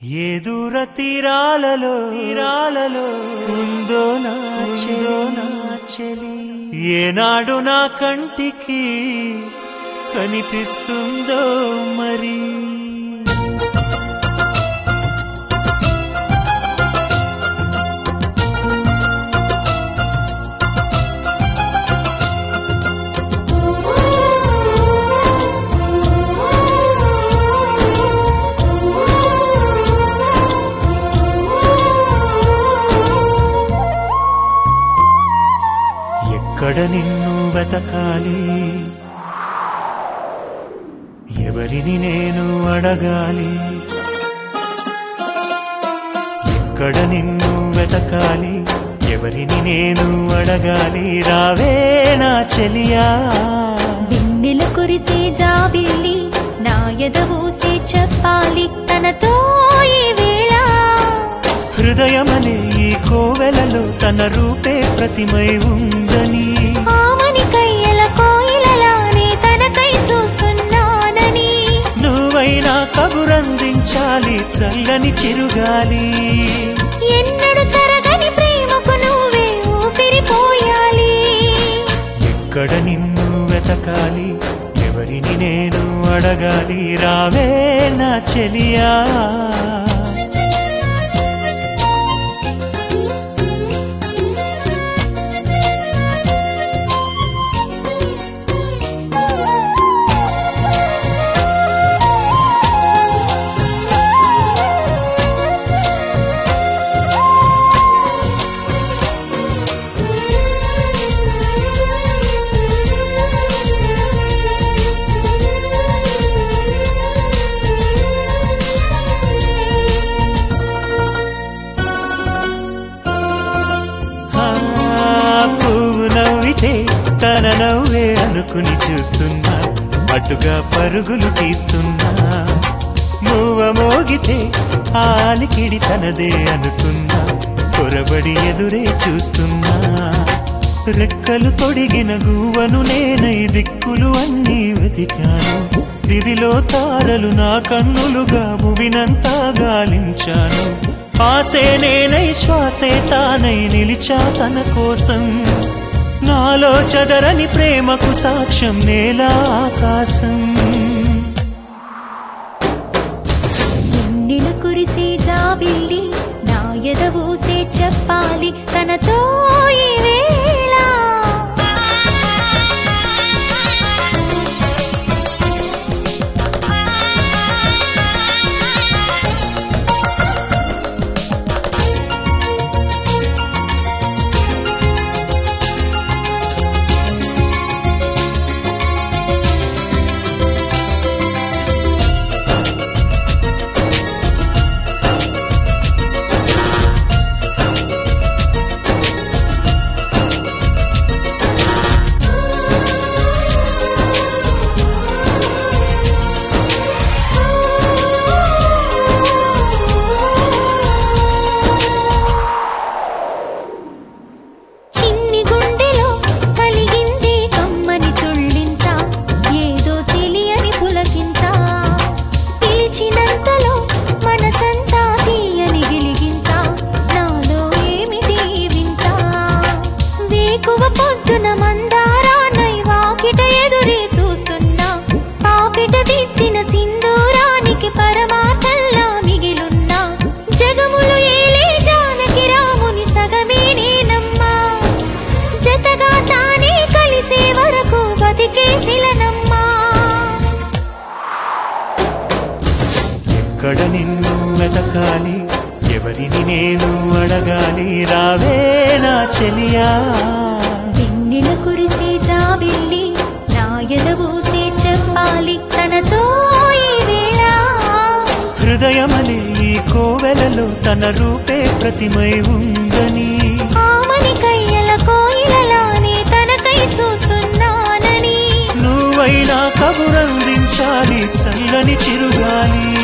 ఏ దూర తీరాలలో తీరాలలో ఉందో నా చెలో నా చెలి ఏనాడు నా కంటికి కనిపిస్తుందో మరి ఎక్కడ నిన్ను వెతకాలి ఎవరిని నేను అడగాలి ఎక్కడ నిన్ను వెతకాలి ఎవరిని నేను అడగాలి రావే నా చెలియా వెన్నెల కురిసే జాబిల్లి నా ఎదవూసి చెప్పాలి తనతో ఈ వేళ హృదయమనే ఈ కోవెలలో తన రూపే ప్రతిమై ఉందని ఆమని కయ్యల కోయిలలానే తనకై చూస్తున్నానని నువ్వైనా కబురందించాలి చల్లని చిరుగాలి ఎన్నడు తరగని ప్రేమకు నువ్వే ఊపిరిపోయాలి ఎక్కడ నిన్ను వెతకాలి ఎవరిని నేను అడగాలి రావే నా చెలియా ఆ, పువ్వు నవ్వితే తన నవ్వే అనుకుని చూస్తున్నా అటుగా పరుగులు తీస్తున్నా మూవ మోగితే ఆలికిడి తనదే అనుకున్నా పొరబడి ఎదురే చూస్తున్నా రెక్కలు తొడిగిన గువ్వను నేనై దిక్కులు అన్నీ వెతికాను దిదిలో తారలు నా కన్నులుగా భువినంతా గాలించాను ఆసే నేనై శ్వాసే తానై నిలిచా తన కోసం నాలో చదరని ప్రేమకు సాక్ష్యం నేల ఆకాశం వెన్నెల కురిసే జాబిల్లి నా ఎదవూసే చెప్పాలి తనతో ఈ వేళ చిన్ని గుండెలో కలిగింది కమ్మని తుళ్ళింత ఏదో తెలియని పులకింత పిలిచినంతలో మనసంతా తీయని గిలిగింత నాలో ఏమిటి ఈ వింత వేకువ పొద్దున మందారానై వాకిట ఎదురే చూస్తున్నా పాపిట దిద్దిన సింధూరానికి పరమార్థంలా మిగిలున్నా జగములు ఏలే జానకి రాముని సగమే నేనమ్మా జతగా తానే కలిసే వరకు బతికే శిలనమ్మా ఎక్కడ నిన్ను వెతకాలి ఎవరిని నేను అడగాలి రావే నా చెలియా వెన్నెల కురిసే జాబిల్లి నా ఎదవూసే చెప్పాలి తనతో ఈ వేళ హృదయమనే ఈ కోవెలలో తన రూపే ప్రతిమై ఉందని ఆమని కయ్యల కోయిలలానే తనకై చూస్తున్నానని నువ్వైనా కబురందించాలి చల్లని చిరుగాలి